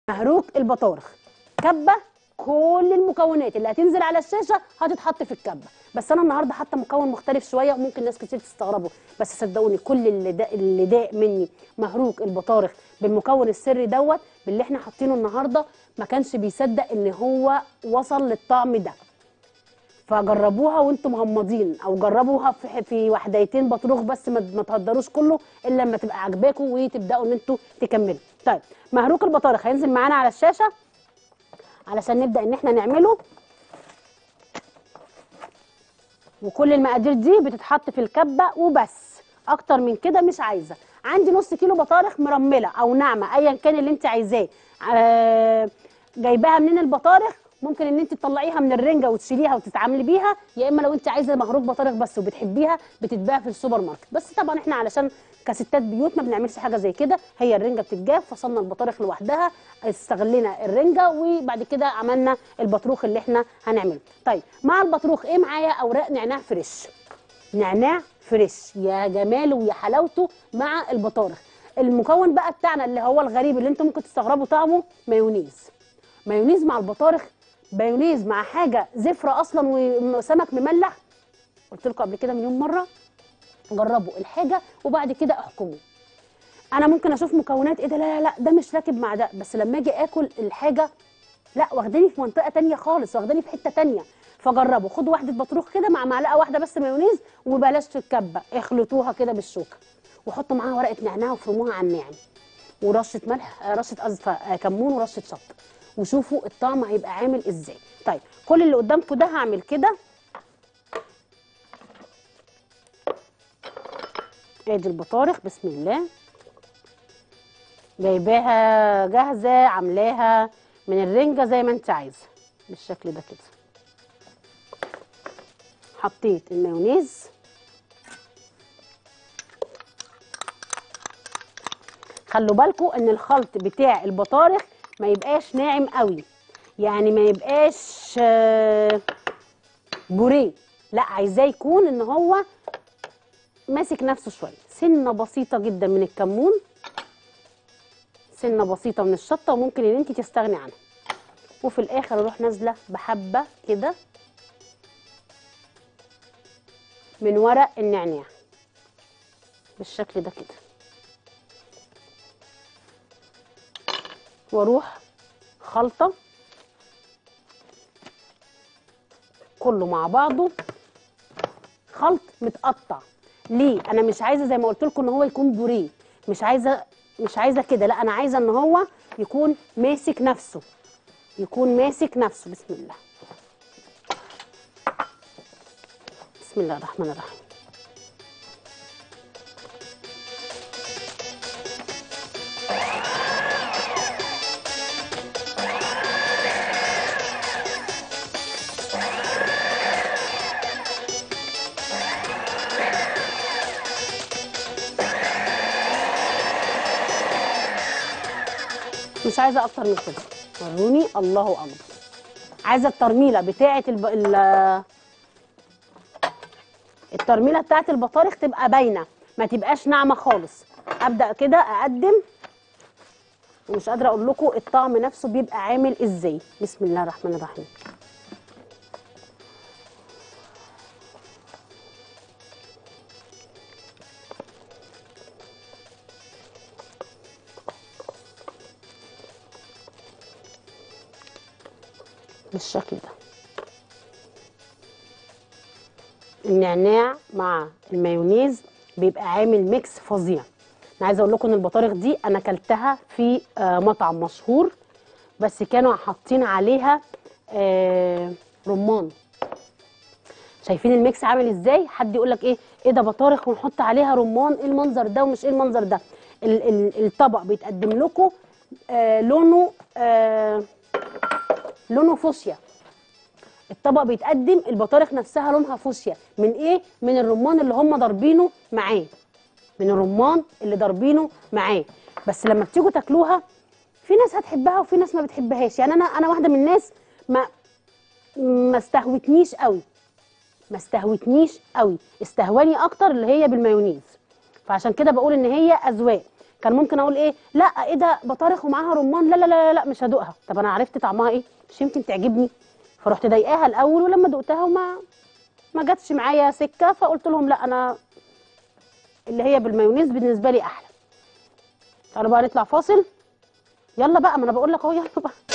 مهروك البطارخ كبه كل المكونات اللي هتنزل على الشاشه هتتحط في الكبه بس انا النهارده حاطه مكون مختلف شويه وممكن ناس كتير تستغربه بس صدقوني كل اللي دا اللي داق مني مهروك البطارخ بالمكون السري دوت باللي احنا حاطينه النهارده ما كانش بيصدق ان هو وصل للطعم ده فجربوها وانتم مغمضين او جربوها في في وحدايتين بطروخ بس ما ما تهدروش كله الا لما تبقى عاجباكم وتبداوا ان انتوا تكملوا طيب مهروك البطارخ هينزل معانا على الشاشه علشان نبدا ان احنا نعمله وكل المقادير دي بتتحط في الكبه وبس اكتر من كده مش عايزه عندي نص كيلو بطارخ مرمله او ناعمه ايا كان اللي انت عايزاه آه جايباها منين البطارخ ممكن ان انت تطلعيها من الرنجه وتشيليها وتتعاملي بيها يا اما لو انت عايزه مهروك بطارخ بس وبتحبيها بتتباع في السوبر ماركت بس طبعا احنا علشان كستات بيوت ما بنعملش حاجه زي كده هي الرنجه بتتجاب فصلنا البطارخ لوحدها استغلينا الرنجه وبعد كده عملنا البطروخ اللي احنا هنعمله طيب مع البطروخ ايه معايا اوراق نعناع فريش نعناع فريش يا جماله ويا حلاوته مع البطارخ المكون بقى بتاعنا اللي هو الغريب اللي انتم ممكن تستغربوا طعمه مايونيز مايونيز مع البطارخ مايونيز مع حاجه زفره اصلا وسمك مملح قلت لكم قبل كده مليون مره جربوا الحاجه وبعد كده احكموا انا ممكن اشوف مكونات ايه ده لا لا لا ده مش راكب مع ده بس لما اجي اكل الحاجه لا واخداني في منطقه تانية خالص واخداني في حته تانية فجربوا خدوا واحده بطروخ كده مع معلقه واحده بس مايونيز وبلاش في الكبه اخلطوها كده بالشوكه وحطوا معاها ورقه نعناع وفرموها على الناعم ورشه ملح آه، رشه قصدي آه، كمون ورشه شطه وشوفوا الطعم هيبقى عامل ازاي طيب كل اللي قدامكم ده هعمل كده ادي البطارخ بسم الله جايباها جاهزه عاملاها من الرنجه زي ما انت عايزه بالشكل ده كده حطيت المايونيز خلوا بالكم ان الخلط بتاع البطارخ ما يبقاش ناعم قوي يعني ما يبقاش آه، بوريه لا عايزاه يكون ان هو ماسك نفسه شويه سنه بسيطه جدا من الكمون سنه بسيطه من الشطه وممكن ان انت تستغني عنها وفي الاخر اروح نازله بحبه كده من ورق النعناع بالشكل ده كده واروح خلطه كله مع بعضه خلط متقطع ليه انا مش عايزه زي ما قلت لكم ان هو يكون بوريه مش عايزه مش عايزه كده لا انا عايزه ان هو يكون ماسك نفسه يكون ماسك نفسه بسم الله بسم الله الرحمن الرحيم مش عايزه اكتر من كده وروني الله اكبر عايزه الترميله بتاعه الب... ال... الترميله بتاعه البطارخ تبقى باينه ما تبقاش ناعمه خالص ابدا كده اقدم ومش قادره اقول لكم الطعم نفسه بيبقى عامل ازاي بسم الله الرحمن الرحيم بالشكل ده النعناع مع المايونيز بيبقى عامل ميكس فظيع انا عايزه اقول لكم ان البطارخ دي انا اكلتها في آه، مطعم مشهور بس كانوا حاطين عليها آه، رمان شايفين الميكس عامل ازاي حد يقول لك ايه ايه ده بطارخ ونحط عليها رمان ايه المنظر ده ومش ايه المنظر ده ال- ال- الطبق بيتقدم لكم آه لونه آه لونه فوشيا الطبق بيتقدم البطارخ نفسها لونها فوشيا من ايه من الرمان اللي هم ضاربينه معاه من الرمان اللي ضاربينه معاه بس لما بتيجوا تاكلوها في ناس هتحبها وفي ناس ما بتحبهاش يعني انا انا واحده من الناس ما ما استهوتنيش قوي ما استهوتنيش قوي استهواني اكتر اللي هي بالمايونيز فعشان كده بقول ان هي اذواق كان ممكن اقول ايه لا ايه ده بطارخ ومعاها رمان لا لا لا لا مش هدوقها طب انا عرفت طعمها ايه مش يمكن تعجبني فرحت ضايقاها الاول ولما دقتها وما ما جاتش معايا سكه فقلت لهم لا انا اللي هي بالمايونيز بالنسبه لي احلى تعالوا بقى نطلع فاصل يلا بقى ما انا بقول لك اهو يلا بقى